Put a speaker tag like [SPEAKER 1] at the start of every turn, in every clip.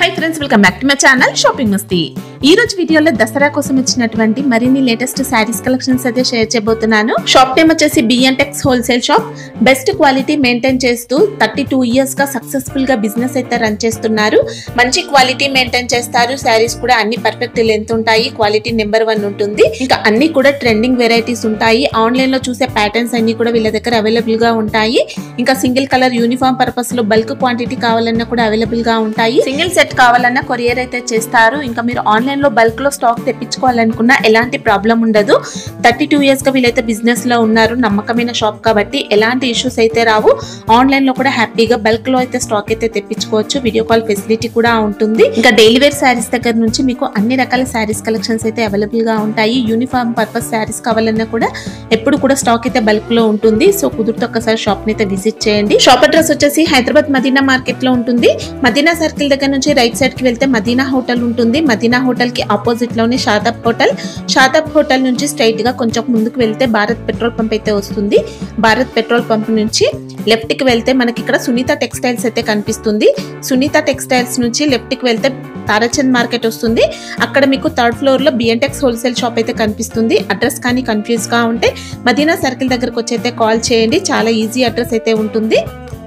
[SPEAKER 1] Friends welcome back to my channel Shopping Masti ఈ రోజు వీడియోలో దసరా కోసం వచ్చినటువంటి మరిన్ని లేటెస్ట్ శారీస్ కలెక్షన్స్ అయితే షేర్ చేయబోతున్నాను షాప్ నేమ్ వచ్చేసి BN Tex wholesale shop best quality maintain చేస్తూ థర్టీ టూ ఇయర్స్ గా సక్సెస్ఫుల్ గా బిజినెస్ అయితే రన్ చేస్తున్నారు మంచి క్వాలిటీ మెయింటైన్ చేస్తారు శారీస్ కూడా అన్ని పర్ఫెక్ట్ లెంత్ ఉంటాయి క్వాలిటీ నెంబర్ వన్ ఉంటుంది ఇంకా అన్ని కూడా ట్రెండింగ్ వెరైటీస్ ఉంటాయి ఆన్లైన్ లో చూసే ప్యాటర్న్స్ అన్ని కూడా వీళ్ళ దగ్గర అవైలబుల్ గా ఉంటాయి ఇంకా సింగిల్ కలర్ యూనిఫామ్ పర్పస్ లో బల్క్ క్వాంటిటీ కావాలన్నా కూడా అవైలబుల్ గా ఉంటాయి సింగిల్ సెట్ కావాలన్నా కొరియర్ అయితే చేస్తారు ఇంకా మీరు ఆన్లైన్ లో బల్క్ లో స్టాక్ తెప్పించుకోవాలనుకున్నా ఎలాంటి ప్రాబ్లం ఉండదు థర్టీ టూ ఇయర్స్ గా వీళ్ళైతే బిజినెస్ లో ఉన్నారు నమ్మకమైన షాప్ కాబట్టి ఎలాంటి ఇష్యూస్ అయితే రావు ఆన్లైన్ లో కూడా హ్యాపీగా బల్క్ లో అయితే స్టాక్ అయితే తెప్పించుకోవచ్చు వీడియో కాల్ ఫెసిలిటీ కూడా ఉంటుంది ఇంకా డైలీ వేర్ శారీస్ దగ్గర నుంచి మీకు అన్ని రకాల శారీస్ కలెక్షన్స్ అయితే అవైలబుల్ గా ఉంటాయి యూనిఫామ్ పర్పస్ శారీస్ కావాలన్నా కూడా ఎప్పుడు కూడా స్టాక్ అయితే బల్క్ లో ఉంటుంది సో కుదిరితే ఒక్కసారి షాప్ ని అయితే విజిట్ చేయండి షాప్ అడ్రస్ వచ్చేసి హైదరాబాద్ మదీనా మార్కెట్ లో ఉంటుంది మదీనా సర్కిల్ దగ్గర నుంచి రైట్ సైడ్ కి వెళ్తే మదీనా హోటల్ ఉంటుంది మదీనా హోటల్ కి ఆపోజిట్ లోనే షాదాబ్ హోటల్ షాదాబ్ హోటల్ నుంచి స్ట్రైట్ గా కొంచెం ముందుకు వెళ్తే భారత్ పెట్రోల్ పంప్ అయితే వస్తుంది భారత్ పెట్రోల్ పంప్ నుంచి లెఫ్ట్ కి వెళ్తే మనకి ఇక్కడ సునీత టెక్స్టైల్స్ అయితే కనిపిస్తుంది సునీత టెక్స్టైల్స్ నుంచి లెఫ్ట్ కి వెళ్తే తారాచంద్ మార్కెట్ వస్తుంది అక్కడ మీకు థర్డ్ ఫ్లోర్ లో బిఎన్టెక్స్ హోల్సేల్ షాప్ అయితే కనిపిస్తుంది అడ్రస్ కానీ కన్ఫ్యూజ్ గా ఉంటే మదీనా సర్కిల్ దగ్గరకు వచ్చి అయితే కాల్ చేయండి చాలా ఈజీ అడ్రస్ అయితే ఉంటుంది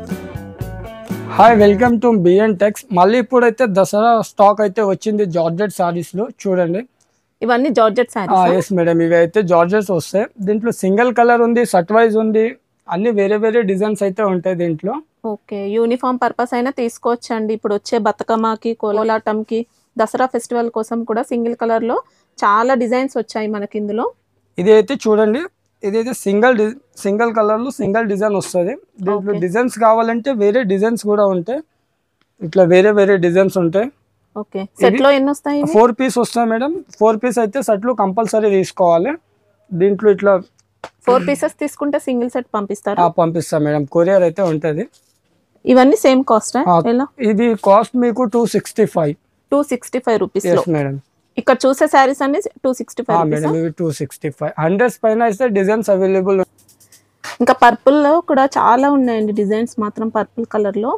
[SPEAKER 2] hi welcome to BN Tex మళ్ళీ ఇప్పుడైతే దసరా స్టాక్ అయితే వచ్చింది జార్జెట్ సారీస్ లో చూడండి
[SPEAKER 1] ఇవన్నీ జార్జెట్ శారీస్
[SPEAKER 2] ఎస్ మేడం ఇవి అయితే జార్జెట్స్ వస్తాయి దీంట్లో సింగిల్ కలర్ ఉంది సట్ వైజ్ ఉంది అన్ని వేరే వేరే డిజైన్స్ అయితే ఉంటాయి దీంట్లో
[SPEAKER 1] ఓకే యూనిఫామ్ పర్పస్ అయినా తీసుకోవచ్చండి ఇప్పుడు వచ్చే బతుకమ్మకి కోలాటంకి దసరా ఫెస్టివల్ కోసం కూడా సింగిల్ కలర్ లో చాలా డిజైన్స్ వచ్చాయి మనకి ఇందులో
[SPEAKER 2] ఇది అయితే చూడండి ఇదైతే సింగిల్ సింగిల్ కలర్ లో సింగిల్ డిజైన్ వస్తుంది దీంట్లో
[SPEAKER 1] Okay.
[SPEAKER 2] డిజైన్స్ కావాలంటే వేరే డిజైన్స్ కూడా ఉంటాయి ఇట్లా వేరే వేరే డిజైన్స్ ఉంటాయి
[SPEAKER 1] ఓకే సెట్ లో ఎన్ని వస్తాయి ఇవి?
[SPEAKER 2] ఫోర్ పీస్ వస్తాయి మేడం ఫోర్ పీస్ అయితే సెట్లు కంపల్సరీ తీసుకోవాలి దీంట్లో ఇట్లా
[SPEAKER 1] ఫోర్ పీసెస్ తీసుకుంటే సింగిల్ సెట్ పంపిస్తారు
[SPEAKER 2] ఆ, పంపిస్తాం మేడం కొరియర్ అయితే ఉంటుంది
[SPEAKER 1] ఇవన్నీ సేమ్ కాస్ట్
[SPEAKER 2] ఆ,
[SPEAKER 1] ఎలా
[SPEAKER 2] ఇది కాస్ట్ మీకు two sixty five
[SPEAKER 1] two sixty five rupees లో
[SPEAKER 2] ఎస్ మేడం
[SPEAKER 1] ఇక్కడ చూసే శారీస్ అన్ని టూ సిక్స్టీ
[SPEAKER 2] ఆ,
[SPEAKER 1] ఫైవ్ రూపీస్
[SPEAKER 2] మేడం ఇవి టూ సిక్స్టీ ఫైవ్ హండ్రెడ్స్ పైన అయితే డిజైన్స్ అవైలబుల్
[SPEAKER 1] ఇంకా పర్పుల్ లో కూడా చాలా ఉన్నాయండి డిజైన్స్ మాత్రం పర్పుల్ కలర్ లో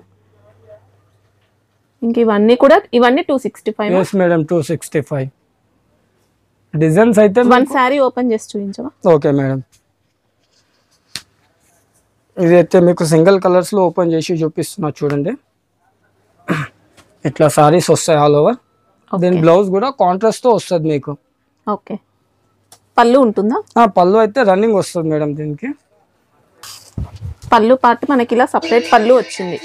[SPEAKER 1] ఇంక ఇవన్నీ కూడా ఇవన్నీ two sixty five
[SPEAKER 2] yes madam two sixty five designs అయితే
[SPEAKER 1] వన్ శారీ ఓపెన్ చేసి చూపించవా
[SPEAKER 2] ఓకే మేడం ఇది అయితే మీకు సింగిల్ కలర్స్ లో ఓపెన్ చేసి చూపిస్తున్నా చూడండి ఇట్లా సారీస్ వస్తాయి ఆల్ ఓవర్ దీని బ్లౌజ్ కూడా కాంట్రాస్ట్ తో వస్తుంది మీకు
[SPEAKER 1] ఓకే పళ్ళు ఉంటుందా
[SPEAKER 2] ఆ, పళ్ళు అయితే రన్నింగ్ వస్తుంది మేడం దీనికి
[SPEAKER 1] పళ్ళు పార్ట్ మనకి ఇలా సపరేట్ పళ్ళు వచ్చింది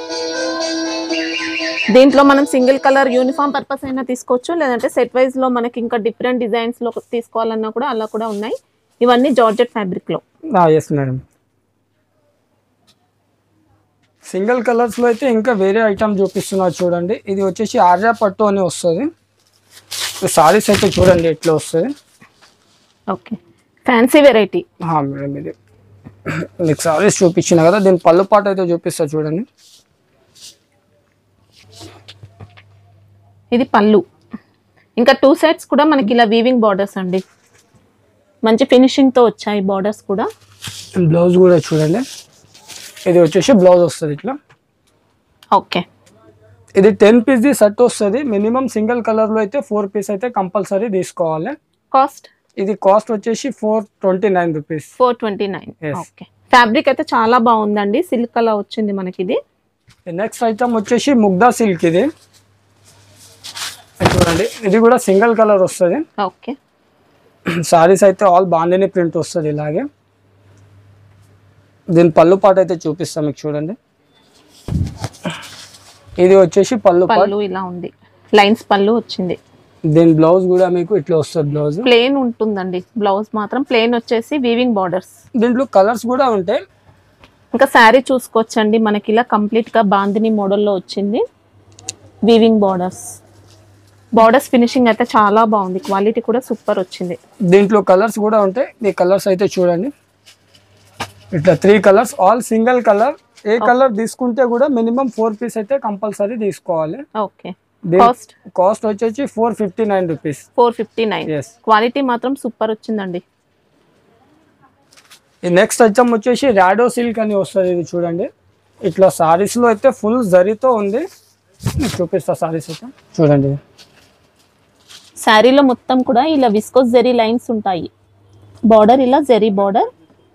[SPEAKER 1] దీంట్లో మనం సింగిల్ కలర్ యూనిఫామ్ పర్పస్ అయినా తీసుకోవచ్చు లేదంటే సెట్ వైజ్ లో మనకి ఇంకా డిఫరెంట్ డిజైన్స్ లో తీసుకోవాలన్నా కూడా అలా కూడా ఉన్నాయి ఇవన్నీ జార్జెట్ ఫ్యాబ్రిక్ లో
[SPEAKER 2] ఎస్ మేడం సింగిల్ కలర్స్ లో అయితే ఇంకా వేరే ఐటమ్ చూపిస్తున్నారు చూడండి ఇది వచ్చేసి ఆర్యా పట్టు అని వస్తుంది సారీస్ అయితే చూడండి ఎట్లా వస్తుంది
[SPEAKER 1] ఓకే ఫ్యాన్సీ వెరైటీ
[SPEAKER 2] ఆ, మేడం ఇది మీకు సారీస్ చూపించిన కదా దీని పళ్ళు పాట అయితే చూపిస్తా చూడండి
[SPEAKER 1] ఇది పళ్ళు ఇంకా టూ సైడ్స్ కూడా మనకి ఇలా వీవింగ్ బార్డర్స్ అండి మంచి ఫినిషింగ్ తో వచ్చాయి బార్డర్స్ కూడా
[SPEAKER 2] బ్లౌజ్ కూడా చూడండి ఇది వచ్చేసి బ్లౌజ్ వస్తుంది ఇట్లా
[SPEAKER 1] ఓకే
[SPEAKER 2] ఇది టెన్ పీస్ ది సెట్ వస్తుంది మినిమం సింగిల్ కలర్ లో అయితే ఫోర్ పీస్ అయితే కంపల్సరీ తీసుకోవాలి
[SPEAKER 1] కాస్ట్
[SPEAKER 2] ఇది కాస్ట్ వచ్చేసి four twenty nine rupees
[SPEAKER 1] four twenty nine
[SPEAKER 2] Yes.
[SPEAKER 1] Okay fabric అయితే చాలా బాగుందండి సిల్క్ అలా వచ్చింది మనకి ఇది
[SPEAKER 2] నెక్స్ట్ ఐటమ్ వచ్చేసి ముగ్దా సిల్క్ ఇది ఇది చూడండి ఇది కూడా సింగిల్ కలర్ వస్తుంది
[SPEAKER 1] ఓకే
[SPEAKER 2] సారీస్ అయితే ఆల్ బాండిని ప్రింట్ వస్తుంది ఇలాగే దీని పళ్ళు పాట అయితే చూపిస్తాం మీకు చూడండి ఇది వచ్చేసి పళ్ళు పాట
[SPEAKER 1] పళ్ళు ఇలా ఉంది లైన్స్ పళ్ళు వచ్చింది
[SPEAKER 2] దీని బ్లౌజ్ కూడా మీకు ఇట్లా వస్తుంది బ్లౌజ్
[SPEAKER 1] ప్లేన్ ఉంటుందండి బ్లౌజ్ మాత్రం ప్లేన్ వచ్చేసి వీవింగ్ బార్డర్స్
[SPEAKER 2] దీంట్లో కలర్స్ కూడా ఉంటాయి
[SPEAKER 1] ఇంకా శారీ చూసుకోవచ్చండి మనకి ఇలా కంప్లీట్ గా బాందిని మోడల్లో వచ్చింది వీవింగ్ బార్డర్స్ బార్డర్స్ ఫినిషింగ్ అయితే చాలా బాగుంది క్వాలిటీ కూడా సూపర్ వచ్చింది
[SPEAKER 2] దీంట్లో కలర్స్ కూడా ఉంటాయి ఈ కలర్స్ అయితే చూడండి ఇట్లా three colours all single colour ఏ కలర్ తీసుకుంటే కూడా మినిమం ఫోర్ పీస్ అయితే కంపల్సరీ తీసుకోవాలి
[SPEAKER 1] ఓకే కాస్ట్
[SPEAKER 2] కాస్ట్ వచ్చేసి four fifty nine rupees
[SPEAKER 1] four fifty nine
[SPEAKER 2] yes
[SPEAKER 1] quality మాత్రం సూపర్ వచ్చిందండి
[SPEAKER 2] ఈ నెక్స్ట్ ఐటమ్ వచ్చేసి రాడో సిల్క్ అని వస్తుంది ఇది చూడండి ఇట్లా సారీస్ లో అయితే ఫుల్ జరీతో ఉంది మీకు చూపిస్తా సారీస్ అయితే చూడండి
[SPEAKER 1] శారీలో మొత్తం కూడా ఇలా విస్కోస్ జెరీ లైన్స్ ఉంటాయి బార్డర్ ఇలా జెరీ బార్డర్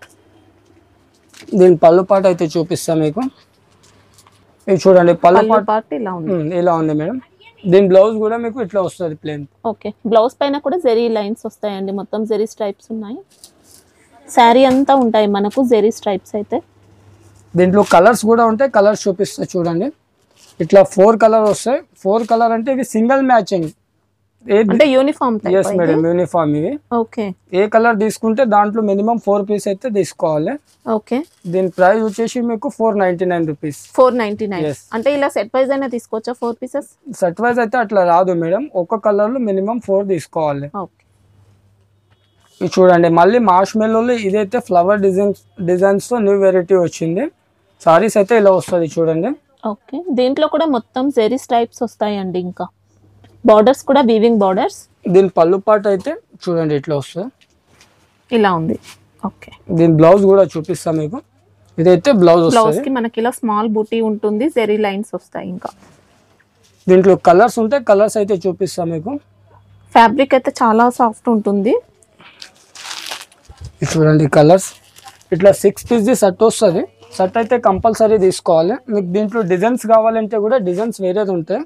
[SPEAKER 2] దీని పళ్ళు పాట అయితే చూపిస్తా మీకు ఇది చూడండి పళ్ళు
[SPEAKER 1] పళ్ళు
[SPEAKER 2] పాట
[SPEAKER 1] పార్ట్ ఇలా ఉంది
[SPEAKER 2] ఉమ్, ఇలా ఉంది మేడం దీని బ్లౌజ్ కూడా మీకు ఇట్లా వస్తుంది ప్లేన్
[SPEAKER 1] ఓకే బ్లౌజ్ పైన కూడా జెరీ లైన్స్ వస్తాయండి మొత్తం జెరీ స్ట్రైప్స్ ఉన్నాయి శారీ అంతా ఉంటాయి మనకు జెరీ స్ట్రైప్స్ అయితే
[SPEAKER 2] దీంట్లో కలర్స్ కూడా ఉంటాయి కలర్స్ చూపిస్తా చూడండి ఇట్లా ఫోర్ కలర్ వస్తాయి ఫోర్ కలర్ అంటే ఇవి సింగిల్ మ్యాచింగ్ ఏది
[SPEAKER 1] అంటే యూనిఫామ్
[SPEAKER 2] ఎస్ మేడం యూనిఫామ్ ఇవి
[SPEAKER 1] ఓకే
[SPEAKER 2] ఏ కలర్ తీసుకుంటే దాంట్లో మినిమం ఫోర్ పీస్ అయితే తీసుకోవాలి
[SPEAKER 1] ఓకే
[SPEAKER 2] దీని ప్రైస్ వచ్చేసి మీకు four ninety nine rupees
[SPEAKER 1] four ninety nine
[SPEAKER 2] Yes.
[SPEAKER 1] అంటే ఇలా సెట్ వైజ్ అయినా తీసుకోవచ్చా ఫోర్ పీసెస్
[SPEAKER 2] సెట్ వైజ్ అయితే అట్లా రాదు మేడం ఒక కలర్ లో మినిమం ఫోర్ తీసుకోవాలి
[SPEAKER 1] ఓకే
[SPEAKER 2] ఇది చూడండి మళ్ళీ మార్ష్ మెల్లోలో ఇదైతే ఫ్లవర్ డిజైన్స్ డిజైన్స్ తో న్యూ వెరైటీ వచ్చింది సారీస్ అయితే ఇలా వస్తుంది చూడండి
[SPEAKER 1] ఓకే దీంట్లో కూడా మొత్తం జెరీ స్ట్రైప్స్ వస్తాయండి ఇంకా బార్డర్స్ కూడా వీవింగ్ బార్డర్స్
[SPEAKER 2] దీని పళ్ళు పాట అయితే చూడండి ఇట్లా వస్తుంది
[SPEAKER 1] ఇలా ఉంది ఓకే
[SPEAKER 2] దీని బ్లౌజ్ కూడా చూపిస్తా మీకు ఇదైతే బ్లౌజ్
[SPEAKER 1] బ్లౌజ్
[SPEAKER 2] వస్తుంది
[SPEAKER 1] కి మనకి ఇలా స్మాల్ బూటీ ఉంటుంది జెరీ లైన్స్ వస్తాయి ఇంకా
[SPEAKER 2] దీంట్లో కలర్స్ ఉంటాయి కలర్స్ అయితే చూపిస్తా మీకు
[SPEAKER 1] ఫ్యాబ్రిక్ అయితే చాలా సాఫ్ట్ ఉంటుంది
[SPEAKER 2] ఇది చూడండి కలర్స్ ఇట్లా సిక్స్ పీస్ ది సెట్ వస్తుంది సెట్ అయితే కంపల్సరీ తీసుకోవాలి మీకు దీంట్లో డిజైన్స్ కావాలంటే కూడా డిజైన్స్ వేరేది ఉంటాయి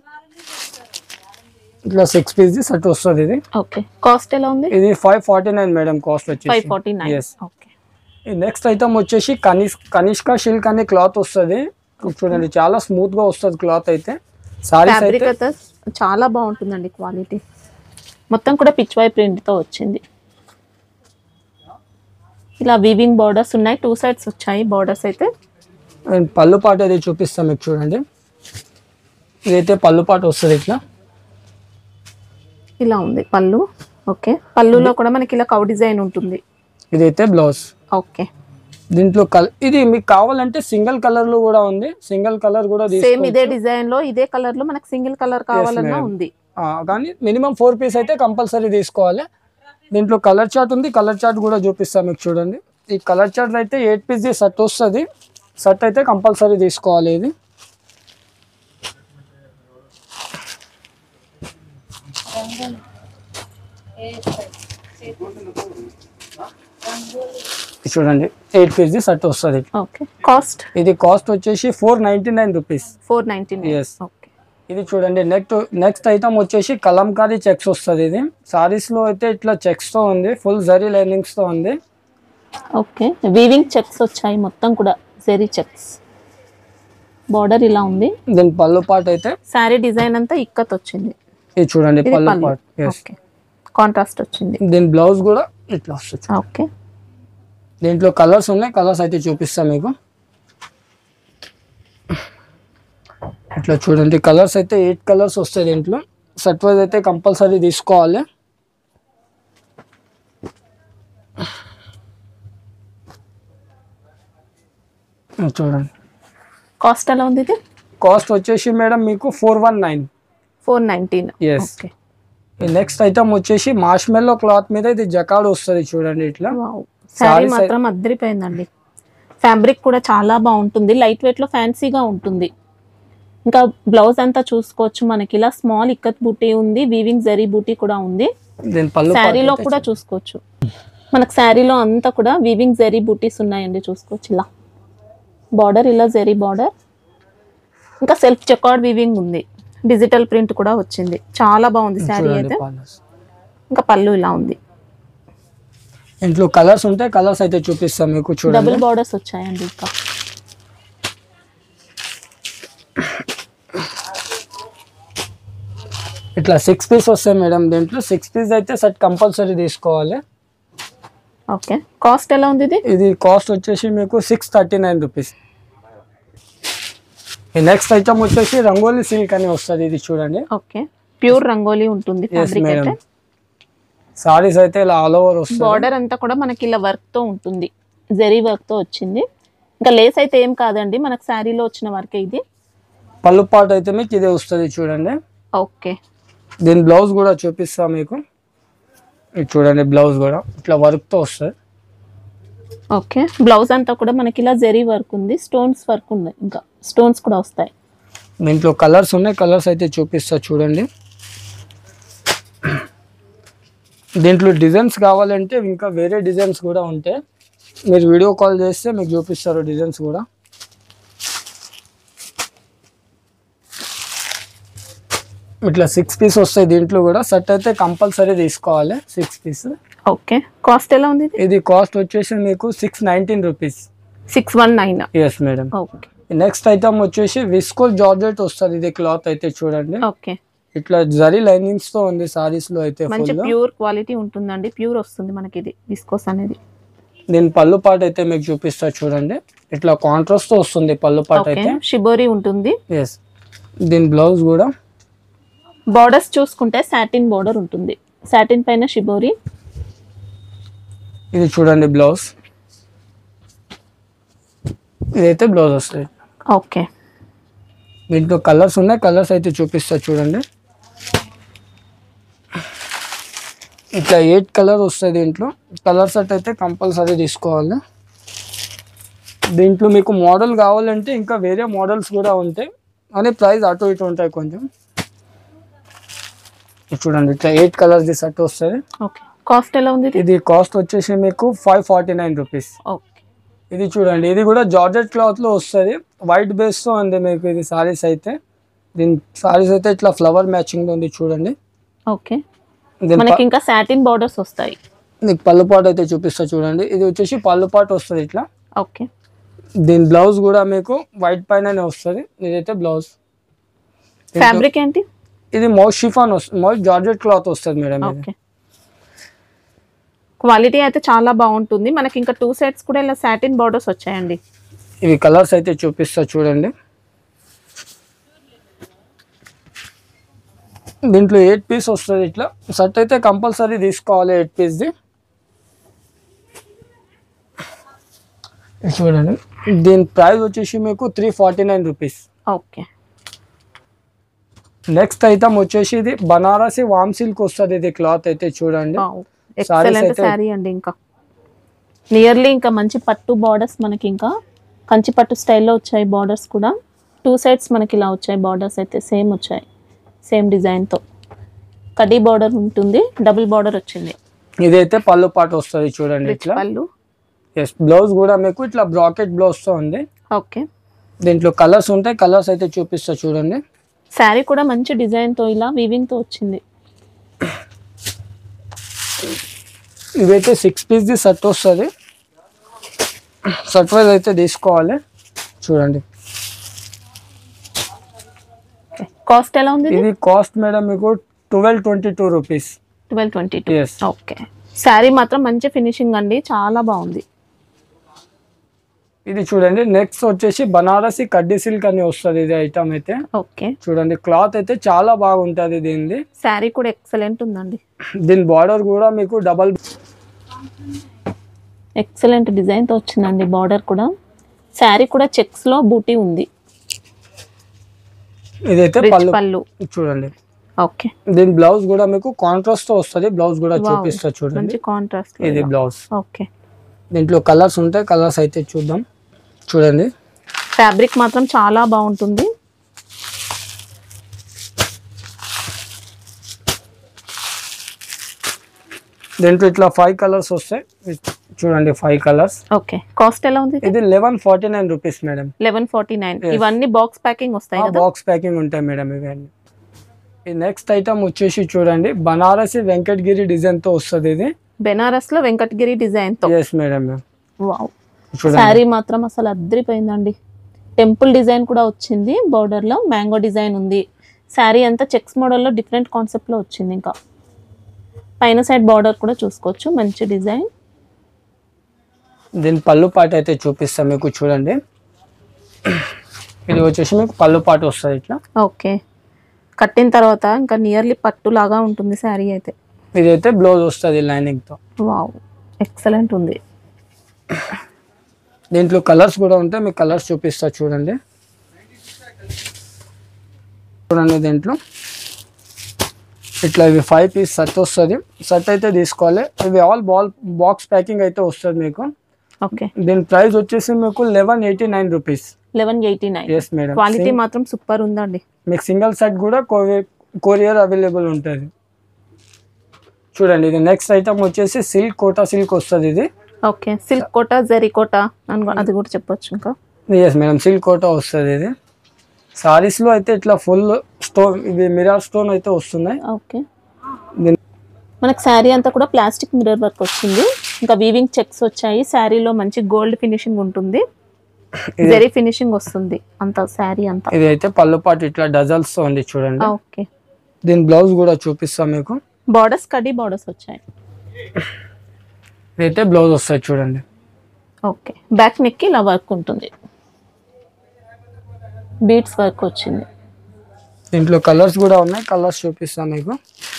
[SPEAKER 2] ఇట్లా సిక్స్ పీస్ ది సెట్ వస్తుంది ఇది
[SPEAKER 1] ఓకే కాస్ట్ ఎలా ఉంది
[SPEAKER 2] ఇది five forty nine madam cost
[SPEAKER 1] five
[SPEAKER 2] వచ్చేసి
[SPEAKER 1] ఫార్టీ నైన్
[SPEAKER 2] Yes.
[SPEAKER 1] ఓకే
[SPEAKER 2] ఈ నెక్స్ట్ ఐటమ్ వచ్చేసి కనిష్ కనిష్క సిల్క్ అనే క్లాత్ వస్తుంది చూడండి చాలా స్మూత్ గా వస్తుంది క్లాత్ అయితే సారీస్
[SPEAKER 1] ఫ్యాబ్రిక్
[SPEAKER 2] అయితే
[SPEAKER 1] అయితే చాలా బాగుంటుందండి క్వాలిటీ మొత్తం కూడా పిచ్వై ప్రింట్ తో వచ్చింది ఇలా వీవింగ్ బార్డర్స్ ఉన్నాయి టూ సైడ్స్ వచ్చాయి బార్డర్స్ అయితే
[SPEAKER 2] అండ్ పళ్ళు పాట అది చూపిస్తాం మీకు చూడండి ఇదైతే పళ్ళు పాట వస్తుంది ఇట్లా
[SPEAKER 1] ఇలా ఉంది పళ్ళు ఓకే పళ్ళులో కూడా మనకి ఇలా కౌ డిజైన్ ఉంటుంది
[SPEAKER 2] ఇదైతే బ్లౌజ్
[SPEAKER 1] ఓకే
[SPEAKER 2] దీంట్లో కలర్ ఇది మీకు కావాలంటే సింగిల్ కలర్ లో కూడా ఉంది సింగిల్ కలర్ కూడా
[SPEAKER 1] సేమ్
[SPEAKER 2] తీసుకోవచ్చు.
[SPEAKER 1] ఇదే డిజైన్ లో ఇదే కలర్ లో మనకి సింగిల్ కలర్ కావాలన్నా
[SPEAKER 2] madam.
[SPEAKER 1] ఉంది
[SPEAKER 2] ఆ, కానీ మినిమం ఫోర్ పీస్ అయితే కంపల్సరీ తీసుకోవాలి దీంట్లో కలర్ చార్ట్ ఉంది కలర్ చార్ట్ కూడా చూపిస్తాం మీకు చూడండి ఈ కలర్ చార్ట్ అయితే ఎయిట్ పీస్ ది సెట్ వస్తుంది సెట్ అయితే కంపల్సరీ తీసుకోవాలి ఇది ఇది చూడండి ఎయిట్ పీస్ ది సెట్ వస్తుంది
[SPEAKER 1] ఓకే కాస్ట్
[SPEAKER 2] ఇది కాస్ట్ వచ్చేసి four ninety nine rupees
[SPEAKER 1] four ninety
[SPEAKER 2] Yes.
[SPEAKER 1] Okay
[SPEAKER 2] ఇది చూడండి నెక్స్ట్ నెక్స్ట్ ఐటమ్ వచ్చేసి కలంకారీ చెక్స్ వస్తుంది ఇది సారీస్ లో అయితే ఇట్లా చెక్స్ తో ఉంది ఫుల్ జరీ లైనింగ్స్ తో ఉంది
[SPEAKER 1] ఓకే వీవింగ్ చెక్స్ వచ్చాయి మొత్తం కూడా జెరీ చెక్స్ బార్డర్ ఇలా ఉంది
[SPEAKER 2] దీని పళ్ళు పాట అయితే
[SPEAKER 1] శారీ డిజైన్ అంతా ఇక్కత్ వచ్చింది
[SPEAKER 2] ఇది చూడండి
[SPEAKER 1] ఇది
[SPEAKER 2] పళ్ళు
[SPEAKER 1] పళ్ళు
[SPEAKER 2] పాట ఎస్
[SPEAKER 1] ఓకే కాంట్రాస్ట్ వచ్చింది
[SPEAKER 2] దీని బ్లౌజ్ కూడా ఇట్లా వస్తుంది
[SPEAKER 1] ఓకే
[SPEAKER 2] దీంట్లో కలర్స్ ఉన్నాయి కలర్స్ అయితే చూపిస్తాం మీకు ఇట్లా చూడండి కలర్స్ అయితే ఎయిట్ కలర్స్ వస్తాయి దీంట్లో సెట్ వైజ్ అయితే కంపల్సరీ తీసుకోవాలి ఇది చూడండి
[SPEAKER 1] కాస్ట్ ఎలా ఉంది ఇది
[SPEAKER 2] కాస్ట్ వచ్చేసి మేడం మీకు four one nine
[SPEAKER 1] four nineteen
[SPEAKER 2] Yes.
[SPEAKER 1] Okay
[SPEAKER 2] ఈ నెక్స్ట్ ఐటమ్ వచ్చేసి మాష్మెల్లో క్లాత్ మీద ఇది జకాడ్ వస్తుంది చూడండి ఇట్లా
[SPEAKER 1] శారీ
[SPEAKER 2] Sarees
[SPEAKER 1] మాత్రం అద్దరిపోయిందండి ఫ్యాబ్రిక్ కూడా చాలా బాగుంటుంది లైట్ వెయిట్ లో ఫ్యాన్సీగా ఉంటుంది ఇంకా బ్లౌజ్ అంతా చూసుకోవచ్చు మనకి ఇలా స్మాల్ ఇక్కత్ బూటీ ఉంది వీవింగ్ జరీ బూటీ కూడా ఉంది
[SPEAKER 2] దీని పళ్ళు
[SPEAKER 1] శారీలో
[SPEAKER 2] part అయితే
[SPEAKER 1] కూడా చూసుకోవచ్చు మనకు శారీలో అంతా కూడా వీవింగ్ జరీ బూటీస్ ఉన్నాయండి చూసుకోవచ్చు ఇలా బార్డర్ ఇలా జరీ బార్డర్ ఇంకా సెల్ఫ్ చెక్అవుట్ వీవింగ్ ఉంది డిజిటల్ ప్రింట్ కూడా వచ్చింది చాలా బాగుంది శారీ
[SPEAKER 2] చూడండి
[SPEAKER 1] అయితే
[SPEAKER 2] colours.
[SPEAKER 1] ఇంకా పళ్ళు ఇలా ఉంది
[SPEAKER 2] ఇంట్లో కలర్స్ ఉంటాయి కలర్స్ అయితే చూపిస్తాం మీకు చూడండి
[SPEAKER 1] డబుల్ బార్డర్స్ వచ్చాయండి ఇంకా
[SPEAKER 2] ఇట్లా సిక్స్ పీస్ వస్తాయి మేడం దీంట్లో సిక్స్ పీస్ అయితే సెట్ కంపల్సరీ తీసుకోవాలి
[SPEAKER 1] ఓకే కాస్ట్ ఎలా ఉంది ఇది
[SPEAKER 2] ఇది కాస్ట్ వచ్చేసి మీకు సిక్స్ థర్టీ నైన్ రూపీస్ ఈ నెక్స్ట్ ఐటమ్ వచ్చేసి రంగోలీ సిల్క్ అని వస్తుంది ఇది చూడండి
[SPEAKER 1] ఓకే ప్యూర్ రంగోలీ ఉంటుంది
[SPEAKER 2] ఎస్
[SPEAKER 1] ఫ్యాబ్రిక్
[SPEAKER 2] మేడం
[SPEAKER 1] అయితే
[SPEAKER 2] సారీస్ అయితే ఇలా ఆల్ ఓవర్ వస్తుంది
[SPEAKER 1] బార్డర్ అంతా కూడా మనకి ఇలా వర్క్ తో ఉంటుంది జరీ వర్క్ తో వచ్చింది ఇంకా లేస్ అయితే ఏం కాదండి మనకు శారీలో వచ్చిన వర్క్ ఇది
[SPEAKER 2] పళ్ళు పాట అయితే మీకు ఇదే వస్తుంది చూడండి
[SPEAKER 1] ఓకే
[SPEAKER 2] దీని బ్లౌజ్ కూడా చూపిస్తా మీకు ఇది చూడండి బ్లౌజ్ కూడా ఇట్లా వర్క్ తో వస్తుంది
[SPEAKER 1] ఓకే బ్లౌజ్ అంతా కూడా మనకి ఇలా జరీ వర్క్ ఉంది స్టోన్స్ వర్క్ ఉంది ఇంకా స్టోన్స్ కూడా వస్తాయి
[SPEAKER 2] దీంట్లో కలర్స్ ఉన్నాయి కలర్స్ అయితే చూపిస్తా చూడండి దీంట్లో డిజైన్స్ కావాలంటే ఇంకా వేరే డిజైన్స్ కూడా ఉంటాయి మీరు వీడియో కాల్ చేస్తే మీకు చూపిస్తారు డిజైన్స్ కూడా ఇట్లా సిక్స్ పీస్ వస్తాయి దీంట్లో కూడా సెట్ అయితే కంపల్సరీ తీసుకోవాలి సిక్స్ పీస్
[SPEAKER 1] ఓకే కాస్ట్ ఎలా ఉంది
[SPEAKER 2] ఇది కాస్ట్ వచ్చేసి మీకు six nineteen rupees
[SPEAKER 1] six one nine
[SPEAKER 2] yes madam
[SPEAKER 1] okay
[SPEAKER 2] next item వచ్చేసి విస్కోల్ జార్జెట్ వస్తుంది ఇది క్లాత్ అయితే చూడండి
[SPEAKER 1] ఓకే
[SPEAKER 2] ఇట్లా జరీ లైనింగ్స్ తో ఉంది సారీస్ లో అయితే
[SPEAKER 1] మంచి
[SPEAKER 2] ఫుల్
[SPEAKER 1] ప్యూర్ క్వాలిటీ ఉంటుందండి ప్యూర్ వస్తుంది మనకి ఇది విస్కోస్ అనేది
[SPEAKER 2] దీని పళ్ళు పాట అయితే మీకు చూపిస్తా చూడండి ఇట్లా కాంట్రాస్ట్ తో వస్తుంది పళ్ళు పాట
[SPEAKER 1] ఓకే
[SPEAKER 2] అయితే
[SPEAKER 1] షిబోరి ఉంటుంది
[SPEAKER 2] ఎస్ దీని బ్లౌజ్ కూడా
[SPEAKER 1] బార్డర్స్ చూసుకుంటే సాటిన్ బార్డర్ ఉంటుంది సాటిన్ పైన షిబోరి
[SPEAKER 2] ఇది చూడండి బ్లౌజ్ ఇదైతే బ్లౌజ్ వస్తుంది
[SPEAKER 1] ఓకే
[SPEAKER 2] దీంట్లో కలర్స్ ఉన్నాయి కలర్స్ అయితే చూపిస్తా చూడండి ఇట్లా ఎయిట్ కలర్ వస్తుంది దీంట్లో కలర్ సెట్ అయితే కంపల్సరీ తీసుకోవాలి దీంట్లో మీకు మోడల్ కావాలంటే ఇంకా వేరే మోడల్స్ కూడా ఉంటాయి కానీ ప్రైస్ అటు ఇటు ఉంటాయి కొంచెం ఇది చూడండి ఇట్లా ఎయిట్ కలర్స్ సెట్ వస్తుంది
[SPEAKER 1] ఓకే కాస్ట్ ఎలా ఉంది ఇది
[SPEAKER 2] ఇది కాస్ట్ వచ్చేసి మీకు five forty nine rupees
[SPEAKER 1] okay
[SPEAKER 2] ఇది చూడండి ఇది కూడా జార్జెట్ క్లాత్ లో వస్తుంది వైట్ బేస్ తో ఉంది మీకు ఇది సారీస్ అయితే దీని సారీస్ అయితే ఇట్లా ఫ్లవర్ మ్యాచింగ్ ఉంది చూడండి
[SPEAKER 1] ఓకే
[SPEAKER 2] దీని
[SPEAKER 1] మనకి ఇంకా సాటిన్ బార్డర్స్ వస్తాయి
[SPEAKER 2] నీకు పళ్ళు పాటు అయితే చూపిస్తా చూడండి ఇది వచ్చేసి పళ్ళు పాటు వస్తుంది ఇట్లా
[SPEAKER 1] ఓకే
[SPEAKER 2] దీని బ్లౌజ్ కూడా మీకు వైట్ పైననే వస్తుంది ఇదైతే బ్లౌజ్
[SPEAKER 1] ఫ్యాబ్రిక్ ఏంటి
[SPEAKER 2] ఇది మౌస్ షిఫాన్ వస్తుంది మౌస్ జార్జెట్ క్లాత్ వస్తుంది మేడం ఇది
[SPEAKER 1] ఓకే క్వాలిటీ అయితే చాలా బాగుంటుంది మనకి ఇంకా టూ సెట్స్ కూడా ఇలా సాటిన్ బార్డర్స్ వచ్చాయండి
[SPEAKER 2] ఇవి కలర్స్ అయితే చూపిస్తా చూడండి దీంట్లో ఎయిట్ పీస్ వస్తుంది ఇట్లా షర్ట్ అయితే కంపల్సరీ తీసుకోవాలి ఎయిట్ పీస్ది ఇది చూడండి దీని ప్రైస్ వచ్చేసి మీకు three forty nine rupees
[SPEAKER 1] okay
[SPEAKER 2] next item వచ్చేసి ఇది బనారసి వామ్ సిల్క్ వస్తుంది ఇది క్లాత్ అయితే చూడండి
[SPEAKER 1] ఎక్సలెంట్
[SPEAKER 2] అయితే-
[SPEAKER 1] శారీ అండి ఇంకా నియర్లీ ఇంకా మంచి పట్టు బార్డర్స్ మనకి ఇంకా కంచి పట్టు స్టైల్లో వచ్చాయి బార్డర్స్ కూడా టూ సైడ్స్ మనకి ఇలా వచ్చాయి బార్డర్స్ అయితే సేమ్ వచ్చాయి సేమ్ డిజైన్తో కడ్డీ బార్డర్ ఉంటుంది డబుల్ బార్డర్ వచ్చింది
[SPEAKER 2] ఇదైతే పళ్ళు పాటు వస్తుంది చూడండి
[SPEAKER 1] రిచ్
[SPEAKER 2] ఇట్లా
[SPEAKER 1] పళ్ళు
[SPEAKER 2] ఎస్ బ్లౌజ్ కూడా మీకు ఇట్లా బ్రాకెట్ బ్లౌజ్ తో ఉంది
[SPEAKER 1] ఓకే
[SPEAKER 2] దీంట్లో కలర్స్ ఉంటాయి కలర్స్ అయితే చూపిస్తా చూడండి
[SPEAKER 1] శారీ కూడా మంచి డిజైన్తో ఇలా వీవింగ్తో వచ్చింది
[SPEAKER 2] ఇవైతే సిక్స్ పీస్ది సెట్ వస్తుంది సెట్ వైజ్ అయితే తీసుకోవాలి చూడండి
[SPEAKER 1] కాస్ట్ ఎలా ఉంది
[SPEAKER 2] ఇది కాస్ట్ మేడం మీకు twelve twenty two rupees
[SPEAKER 1] twelve twenty two
[SPEAKER 2] yes
[SPEAKER 1] okay sari మాత్రం మంచి ఫినిషింగ్ అండి చాలా బాగుంది
[SPEAKER 2] ఇది చూడండి నెక్స్ట్ వచ్చేసి బనారసి కడ్డీ సిల్క్ అని వస్తుంది ఇది ఐటమ్ అయితే
[SPEAKER 1] ఓకే
[SPEAKER 2] చూడండి క్లాత్ అయితే చాలా బాగుంటుంది దీనిది
[SPEAKER 1] శారీ కూడా ఎక్సలెంట్ ఉందండి
[SPEAKER 2] దీని బార్డర్ కూడా మీకు డబల్
[SPEAKER 1] ఎక్సలెంట్ డిజైన్తో వచ్చిందండి బార్డర్ కూడా శారీ కూడా చెక్స్లో బూటీ ఉంది
[SPEAKER 2] ఇదైతే
[SPEAKER 1] రిచ్
[SPEAKER 2] పళ్ళు
[SPEAKER 1] పళ్ళు
[SPEAKER 2] చూడండి
[SPEAKER 1] ఓకే
[SPEAKER 2] దీని బ్లౌజ్ కూడా మీకు కాంట్రాస్ట్ తో వస్తుంది బ్లౌజ్ కూడా
[SPEAKER 1] Wow.
[SPEAKER 2] చూపిస్తా చూడండి
[SPEAKER 1] మంచి కాంట్రాస్ట్
[SPEAKER 2] ఇది బ్లౌజ్
[SPEAKER 1] ఓకే
[SPEAKER 2] దీంట్లో కలర్స్ ఉంటాయి కలర్స్ అయితే చూద్దాం చూడండి
[SPEAKER 1] ఫ్యాబ్రిక్ మాత్రం చాలా బాగుంటుంది
[SPEAKER 2] దీంట్లో ఇట్లా ఫైవ్ కలర్స్ వస్తాయి ఇది చూడండి ఫైవ్ కలర్స్
[SPEAKER 1] ఓకే కాస్ట్ ఎలా ఉంది
[SPEAKER 2] ఇది eleven forty nine rupees madam
[SPEAKER 1] eleven forty nine
[SPEAKER 2] Yes.
[SPEAKER 1] ఇవన్నీ బాక్స్ ప్యాకింగ్ వస్తాయి కదా
[SPEAKER 2] బాక్స్ ప్యాకింగ్ ఉంటాయి మేడం ఇవన్నీ ఈ నెక్స్ట్ ఐటమ్ వచ్చేసి చూడండి బనారసి వెంకటగిరి డిజైన్ తో వస్తుంది ఇది
[SPEAKER 1] బెనారస్ లో వెంకటగిరి డిజైన్ తో
[SPEAKER 2] ఎస్ మేడం
[SPEAKER 1] వావ్
[SPEAKER 2] చూడండి
[SPEAKER 1] శారీ మాత్రం అసలు అద్దరిపోయిందండి టెంపుల్ డిజైన్ కూడా వచ్చింది border లో మ్యాంగో డిజైన్ ఉంది శారీ అంతా చెక్స్ మోడల్లో డిఫరెంట్ కాన్సెప్ట్లో వచ్చింది ఇంకా పైన సైడ్ బార్డర్ కూడా చూసుకోవచ్చు మంచి డిజైన్
[SPEAKER 2] దీని పళ్ళు పాట అయితే చూపిస్తాం మీకు చూడండి ఇది వచ్చేసి మీకు పళ్ళు పాట వస్తుంది ఇట్లా
[SPEAKER 1] ఓకే కట్టిన తర్వాత ఇంకా నియర్లీ పట్టు లాగా ఉంటుంది శారీ అయితే
[SPEAKER 2] ఇదైతే బ్లౌజ్ వస్తుంది లైనింగ్ తో
[SPEAKER 1] వావ్ ఎక్సలెంట్ ఉంది
[SPEAKER 2] దీంట్లో కలర్స్ కూడా ఉంటాయి మీకు కలర్స్ చూపిస్తా చూడండి చూడండి దీంట్లో ఇట్లా ఇవి ఫైవ్ పీస్ సెట్ వస్తుంది సెట్ అయితే తీసుకోవాలి ఇవి ఆల్ బాల్ బాక్స్ ప్యాకింగ్ అయితే వస్తుంది మీకు
[SPEAKER 1] ఓకే
[SPEAKER 2] దీని ప్రైస్ వచ్చేసి మీకు eleven eighty nine rupees
[SPEAKER 1] eleven eighty nine
[SPEAKER 2] yes madam
[SPEAKER 1] quality మాత్రం సూపర్ ఉందండి
[SPEAKER 2] మీకు సింగిల్ సెట్ కూడా కొరియర్ అవైలబుల్ ఉంటుంది చూడండి ఇది నెక్స్ట్ ఐటమ్ వచ్చేసి సిల్క్ కోటా సిల్క్ వస్తుంది ఇది
[SPEAKER 1] ఓకే సిల్క్ కోట జరీ కోట అని కూడా- అది కూడా చెప్పొచ్చు ఇంకా
[SPEAKER 2] ఎస్ మేడం సిల్క్ కోటా వస్తుంది ఇది సారీస్లో అయితే ఇట్లా ఫుల్ స్టోన్ ఇది మిరార్ స్టోన్ అయితే వస్తున్నాయి
[SPEAKER 1] ఓకే
[SPEAKER 2] దీని
[SPEAKER 1] మనకి శారీ అంతా కూడా ప్లాస్టిక్ మిర్రర్ వర్క్ వచ్చింది ఇంకా వీవింగ్ చెక్స్ వచ్చాయి శారీలో మంచి గోల్డ్ ఫినిషింగ్ ఉంటుంది జరీ ఫినిషింగ్ వస్తుంది అంత శారీ అంతా
[SPEAKER 2] ఇది అయితే పళ్ళు పాటు ఇట్లా డజల్స్ ఉంది చూడండి
[SPEAKER 1] ఓకే
[SPEAKER 2] దీని బ్లౌజ్ కూడా చూపిస్తాం మీకు
[SPEAKER 1] బార్డర్స్ కడి బార్డర్స్ వచ్చాయి
[SPEAKER 2] ఇదైతే బ్లౌజ్ వస్తుంది చూడండి
[SPEAKER 1] ఓకే బ్యాక్ నెక్కి ఇలా వర్క్ ఉంటుంది బీట్స్ వర్క్ వచ్చింది
[SPEAKER 2] దీంట్లో కలర్స్ కూడా ఉన్నాయి కలర్స్ చూపిస్తాం మీకు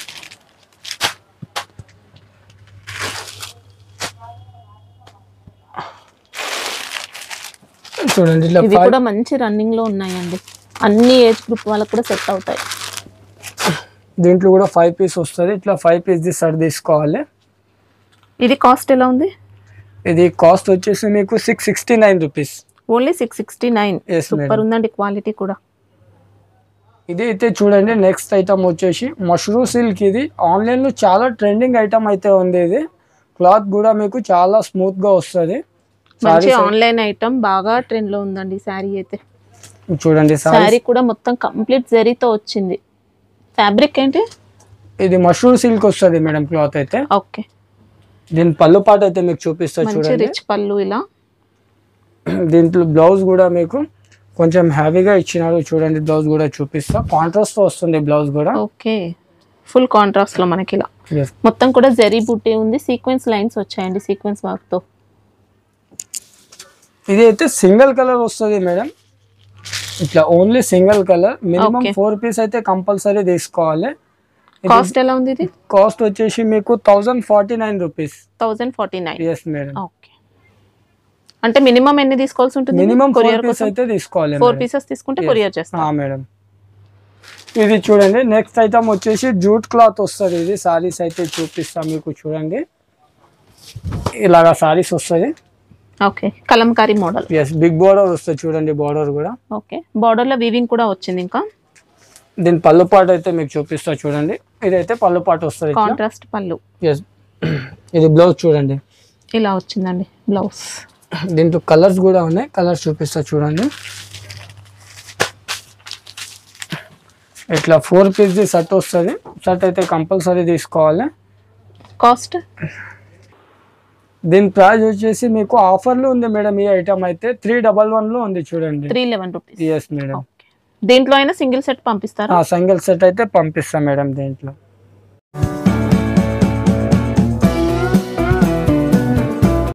[SPEAKER 2] చూడండి ఇట్లా
[SPEAKER 1] ఇవి
[SPEAKER 2] five-
[SPEAKER 1] కూడా మంచి రన్నింగ్ లో ఉన్నాయండి అన్ని ఏజ్ గ్రూప్ వాళ్ళకి కూడా సెట్ అవుతాయి
[SPEAKER 2] దీంట్లో కూడా ఫైవ్ పీస్ వస్తుంది ఇట్లా ఫైవ్ పీస్ ది సెట్ తీసుకోవాలి
[SPEAKER 1] ఇది కాస్ట్ ఎలా ఉంది
[SPEAKER 2] ఇది కాస్ట్ వచ్చేసి మీకు six sixty nine rupees
[SPEAKER 1] only six sixty nine
[SPEAKER 2] Yes,
[SPEAKER 1] super
[SPEAKER 2] madam.
[SPEAKER 1] ఉందండి క్వాలిటీ కూడా
[SPEAKER 2] ఇది అయితే చూడండి నెక్స్ట్ ఐటమ్ వచ్చేసి మష్రూమ్ సిల్క్ ఇది ఆన్లైన్లో చాలా ట్రెండింగ్ ఐటమ్ అయితే ఉంది ఇది క్లాత్ కూడా మీకు చాలా స్మూత్గా వస్తుంది
[SPEAKER 1] మంచి ఆన్లైన్ ఐటమ్ బాగా ట్రెండ్ లో ఉందండి శారీ అయితే
[SPEAKER 2] చూడండి సారీ
[SPEAKER 1] శారీ కూడా మొత్తం కంప్లీట్ జరీతో వచ్చింది ఫ్యాబ్రిక్ ఏంటి
[SPEAKER 2] ఇది మష్రూమ్ సిల్క్ వస్తుంది మేడం క్లాత్ అయితే
[SPEAKER 1] ఓకే
[SPEAKER 2] దీని పళ్ళు పాట అయితే మీకు చూపిస్తా
[SPEAKER 1] మంచి
[SPEAKER 2] చూడండి
[SPEAKER 1] రిచ్ పళ్ళు ఇలా
[SPEAKER 2] దీంట్లో బ్లౌజ్ కూడా మీకు కొంచెం హ్యావీగా ఇచ్చినారు చూడండి బ్లౌజ్ కూడా చూపిస్తా కాంట్రాస్ట్ వస్తుంది బ్లౌజ్ కూడా
[SPEAKER 1] ఓకే ఫుల్ కాంట్రాస్ట్ లో మనకి ఇలా
[SPEAKER 2] Yes.
[SPEAKER 1] మొత్తం కూడా జరీ బుట్టి ఉంది సీక్వెన్స్ లైన్స్ వచ్చాయండి సీక్వెన్స్ వర్క్ తో
[SPEAKER 2] ఇది అయితే సింగిల్ కలర్ వస్తుంది మేడం ఇట్లా only single colour minimum
[SPEAKER 1] Okay.
[SPEAKER 2] Four piece అయితే కంపల్సరీ తీసుకోవాలి
[SPEAKER 1] కాస్ట్ ఎలా ఉంది ఇది
[SPEAKER 2] కాస్ట్ వచ్చేసి మీకు thousand forty nine rupees
[SPEAKER 1] thousand forty nine
[SPEAKER 2] yes madam
[SPEAKER 1] okay అంటే మినిమం ఎన్ని తీసుకోవాల్సి ఉంటుంది
[SPEAKER 2] మినిమం ఫోర్
[SPEAKER 1] కొరియర్
[SPEAKER 2] పీస్
[SPEAKER 1] కోసం
[SPEAKER 2] అయితే తీసుకోవాలి
[SPEAKER 1] ఫోర్
[SPEAKER 2] మేడం.
[SPEAKER 1] పీసెస్ తీసుకుంటే
[SPEAKER 2] Yes.
[SPEAKER 1] కొరియర్ చేస్తాం
[SPEAKER 2] ఆ, మేడం ఇది చూడండి నెక్స్ట్ ఐటమ్ వచ్చేసి జూట్ క్లాత్ వస్తుంది ఇది సారీస్ అయితే చూపిస్తాం మీకు చూడండి ఇలాగా సారీస్ వస్తుంది
[SPEAKER 1] okay Kalamkari model
[SPEAKER 2] yes big border వస్తుంది చూడండి బార్డర్ కూడా
[SPEAKER 1] ఓకే బార్డర్ లో వీవింగ్ కూడా వచ్చింది ఇంకా
[SPEAKER 2] దీని పళ్ళు పాట అయితే మీకు చూపిస్తా చూడండి ఇదైతే పళ్ళు పాట వస్తుంది
[SPEAKER 1] కాంట్రాస్ట్ పళ్ళు
[SPEAKER 2] ఎస్ ఇది బ్లౌజ్ చూడండి
[SPEAKER 1] ఇలా వచ్చిందండి బ్లౌజ్
[SPEAKER 2] దీంట్లో కలర్స్ కూడా ఉన్నాయి కలర్స్ చూపిస్తా చూడండి ఇట్లా ఫోర్ పీస్ది షర్ట్ వస్తుంది షర్ట్ అయితే కంపల్సరీ తీసుకోవాలి
[SPEAKER 1] కాస్ట్
[SPEAKER 2] దీని ప్రైస్ వచ్చేసి మీకు ఆఫర్లో ఉంది మేడం ఈ ఐటమ్ అయితే త్రీ డబల్ వన్లో ఉంది చూడండి
[SPEAKER 1] three eleven rupees
[SPEAKER 2] yes madam
[SPEAKER 1] okay దీంట్లో అయినా సింగిల్ సెట్ పంపిస్తారా
[SPEAKER 2] సింగిల్ సెట్ అయితే పంపిస్తాం మేడం దీంట్లో